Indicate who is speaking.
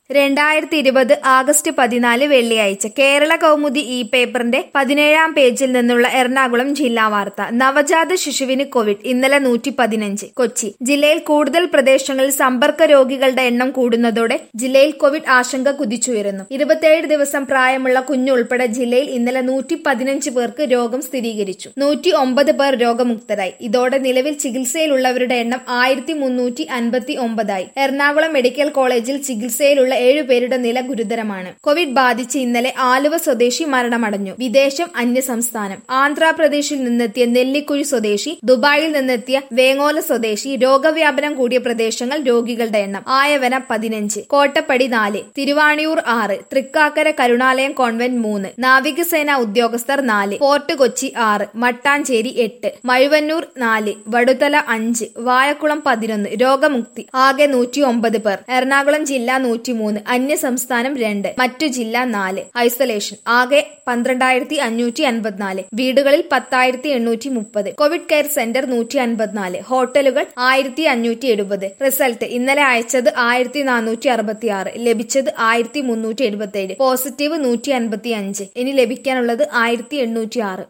Speaker 1: രണ്ടായിരത്തി ഇരുപത് ആഗസ്റ്റ് പതിനാല് വെള്ളിയാഴ്ച കേരള കൗമുദി ഇ പേപ്പറിന്റെ പതിനേഴാം പേജിൽ നിന്നുള്ള എറണാകുളം ജില്ലാ വാർത്ത നവജാത ശിശുവിന് കോവിഡ് ഇന്നലെ നൂറ്റി പതിനഞ്ച് കൊച്ചി ജില്ലയിൽ കൂടുതൽ പ്രദേശങ്ങളിൽ സമ്പർക്ക രോഗികളുടെ എണ്ണം കൂടുന്നതോടെ ജില്ലയിൽ കോവിഡ് ആശങ്ക കുതിച്ചുയരുന്നു ഇരുപത്തിയേഴ് ദിവസം പ്രായമുള്ള കുഞ്ഞുൾപ്പെടെ ജില്ലയിൽ ഇന്നലെ നൂറ്റി പതിനഞ്ച് പേർക്ക് രോഗം സ്ഥിരീകരിച്ചു നൂറ്റി ഒമ്പത് പേർ രോഗമുക്തരായി ഇതോടെ നിലവിൽ ചികിത്സയിലുള്ളവരുടെ എണ്ണം ആയിരത്തി മുന്നൂറ്റി അൻപത്തി ഒമ്പതായി എറണാകുളം മെഡിക്കൽ കോളേജിൽ ചികിത്സയിലുള്ള ഏഴുപേരുടെ നില ഗുരുതരമാണ് കോവിഡ് ബാധിച്ച് ഇന്നലെ ആലുവ സ്വദേശി മരണമടഞ്ഞു വിദേശം അന്യസംസ്ഥാനം ആന്ധ്രാപ്രദേശിൽ നിന്നെത്തിയ നെല്ലിക്കുഴി സ്വദേശി ദുബായിൽ നിന്നെത്തിയ വേങ്ങോല സ്വദേശി രോഗവ്യാപനം കൂടിയ പ്രദേശങ്ങൾ രോഗികളുടെ എണ്ണം ആയവന പതിനഞ്ച് കോട്ടപ്പടി നാല് തിരുവാണിയൂർ ആറ് തൃക്കാക്കര കരുണാലയം കോൺവെന്റ് മൂന്ന് നാവികസേന ഉദ്യോഗസ്ഥർ നാല് ഫോർട്ട് കൊച്ചി ആറ് മട്ടാഞ്ചേരി എട്ട് മഴുവന്നൂർ നാല് വടുതല അഞ്ച് വായക്കുളം പതിനൊന്ന് രോഗമുക്തി ആകെ നൂറ്റി ഒമ്പത് പേർ എറണാകുളം ജില്ല നൂറ്റിമൂന്ന് അന്യ സംസ്ഥാനം രണ്ട് മറ്റു ജില്ല നാല് ഐസൊലേഷൻ ആകെ പന്ത്രണ്ടായിരത്തി അഞ്ഞൂറ്റി അൻപത്തിനാല് വീടുകളിൽ പത്തായിരത്തി എണ്ണൂറ്റി മുപ്പത് കോവിഡ് കെയർ സെന്റർ നൂറ്റി അൻപത്തിനാല് ഹോട്ടലുകൾ ആയിരത്തി അഞ്ഞൂറ്റി എഴുപത് റിസൾട്ട് ഇന്നലെ അയച്ചത് ആയിരത്തി നാനൂറ്റി അറുപത്തി ആറ് ലഭിച്ചത് ആയിരത്തി മുന്നൂറ്റി എഴുപത്തി ഏഴ് പോസിറ്റീവ് നൂറ്റി അൻപത്തി അഞ്ച് ഇനി ലഭിക്കാനുള്ളത് ആയിരത്തി എണ്ണൂറ്റി ആറ്